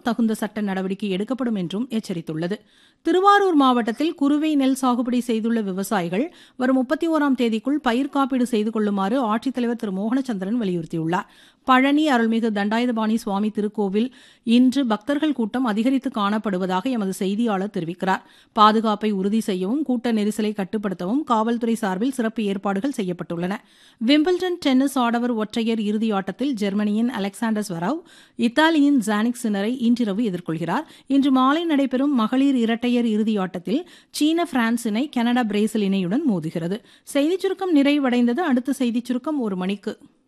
தகுந்த சட்ட நடவடிக்கை எடுக்கப்படும் என்றும் எச்சரித்துள்ளது திருவாரூர் மாவட்டத்தில் குறுவை நெல் சாகுபடி செய்துள்ள விவசாயிகள் வரும் முப்பத்தி ஓராம் தேதிக்குள் பயிர் காப்பீடு செய்து கொள்ளுமாறு ஆட்சித்தலைவர் திரு மோகனச்சந்திரன் வலியுறுத்தியுள்ளார் பழனி அருள்மிகு தண்டாயுதபாணி சுவாமி திருக்கோவில் இன்று பக்தர்கள் கூட்டம் அதிகரித்து காணப்படுவதாக எமது செய்தியாளர் தெரிவிக்கிறார் பாதுகாப்பை உறுதி செய்யவும் கூட்ட நெரிசலை கட்டுப்படுத்தவும் காவல்துறை சார்பில் சிறப்பு ஏற்பாடுகள் செய்யப்பட்டுள்ளன விம்பிள்டன் டென்னிஸ் ஆடவர் ஒற்றையர் இறுதி ஆட்டத்தில் ஜெர்மனியின் அலெக்சாண்டர் ஸ்வராவ் இத்தாலியின் ஜானிக் சினரை இன்றிரவு எதிர்கொள்கிறார் இன்று மாலை நடைபெறும் மகளிர் இரட்டையர் இறுதி ஆட்டத்தில் சீன பிரான்ஸ் இணை கனடா பிரேசில் இணையுடன் மோதுகிறது செய்திச் சுருக்கம் நிறைவடைந்தது அடுத்த செய்திச் சுருக்கம் ஒரு மணிக்கு